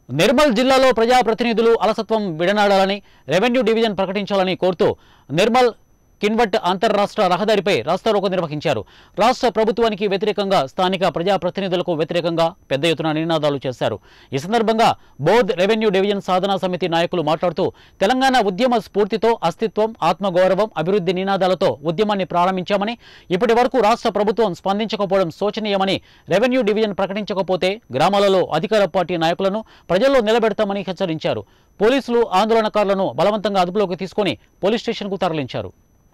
నిర్మల్ జిల్లాలో ప్రజాప్రతినిధులు అలసత్వం విడనాడాలని రెవెన్యూ డివిజన్ ప్రకటించాలని కోరుతూ నిర్మల్ కిన్వట్ అంతర్రాష్ట్ర రహదారిపై రాస్తారోకో నిర్వహించారు రాష్ట్ర ప్రభుత్వానికి వ్యతిరేకంగా స్థానిక ప్రజాప్రతినిధులకు వ్యతిరేకంగా పెద్ద ఎత్తున నినాదాలు చేశారు ఈ సందర్భంగా బోధ్ రెవెన్యూ డివిజన్ సాధనా సమితి నాయకులు మాట్లాడుతూ తెలంగాణ ఉద్యమ స్ఫూర్తితో అస్తిత్వం ఆత్మగౌరవం అభివృద్ధి నినాదాలతో ఉద్యమాన్ని ప్రారంభించామని ఇప్పటి వరకు రాష్ట్ర ప్రభుత్వం స్పందించకపోవడం శోచనీయమని రెవెన్యూ డివిజన్ ప్రకటించకపోతే గ్రామాలలో అధికార పార్టీ నాయకులను ప్రజల్లో నిలబెడతామని హెచ్చరించారు పోలీసులు ఆందోళనకారులను బలవంతంగా అదుపులోకి తీసుకుని పోలీస్ స్టేషన్కు తరలించారు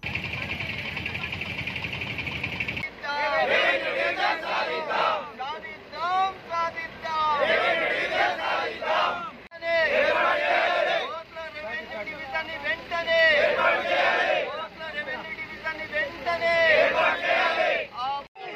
సాధిద్దాం సాధిద్దాం ఓట్ల రెవెన్యూ డివిజన్ని వెంటనే ఓట్ల రెవెన్యూ డివిజన్ని వెంటనే ఆ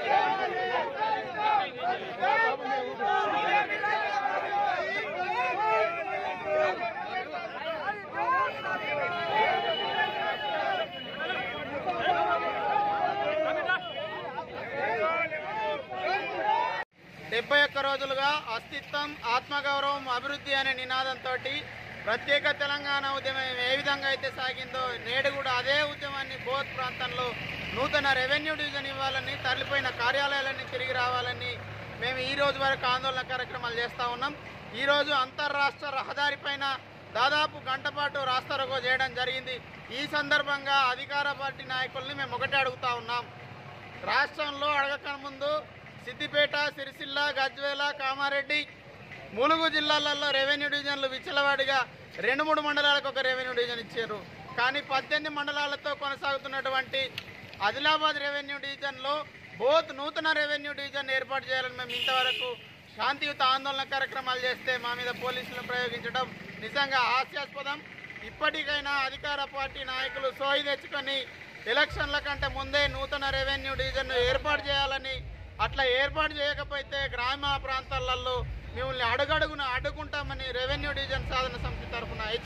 డెబ్బై ఒక్క రోజులుగా అస్తిత్వం ఆత్మగౌరవం అభివృద్ధి అనే నినాదంతో ప్రత్యేక తెలంగాణ ఉద్యమం ఏ విధంగా అయితే సాగిందో నేడు కూడా అదే ఉద్యమాన్ని బోధ్ ప్రాంతంలో నూతన రెవెన్యూ డివిజన్ ఇవ్వాలని తరలిపోయిన కార్యాలయాలన్నీ తిరిగి రావాలని మేము ఈ రోజు వరకు ఆందోళన కార్యక్రమాలు చేస్తూ ఉన్నాం ఈరోజు అంతర్రాష్ట్ర రహదారి పైన దాదాపు గంట పాటు రాస్తారోకో చేయడం జరిగింది ఈ సందర్భంగా అధికార పార్టీ నాయకుల్ని మేము ఒకటే అడుగుతా ఉన్నాం రాష్ట్రంలో అడగక ముందు సిద్దిపేట సిరిసిల్ల గజ్వేల కామారెడ్డి ములుగు జిల్లాలలో రెవెన్యూ డివిజన్లు విచ్చలవాడిగా రెండు మూడు మండలాలకు ఒక రెవెన్యూ డివిజన్ ఇచ్చారు కానీ పద్దెనిమిది మండలాలతో కొనసాగుతున్నటువంటి ఆదిలాబాద్ రెవెన్యూ డివిజన్లో బోత్ నూతన రెవెన్యూ డివిజన్ ఏర్పాటు చేయాలని మేము ఇంతవరకు శాంతియుత ఆందోళన కార్యక్రమాలు చేస్తే మా మీద పోలీసులను ప్రయోగించడం నిజంగా హాస్యాస్పదం ఇప్పటికైనా అధికార పార్టీ నాయకులు సోయి తెచ్చుకొని ఎలక్షన్ల కంటే ముందే నూతన రెవెన్యూ డివిజన్ ఏర్పాటు చేయాలని అట్లా ఏర్పాటు చేయకపోతే గ్రామ ప్రాంతాలలో మిమ్మల్ని అడుగడుగున అడ్డుకుంటామని రెవెన్యూ డివిజన్ సాధన సమితి తరఫున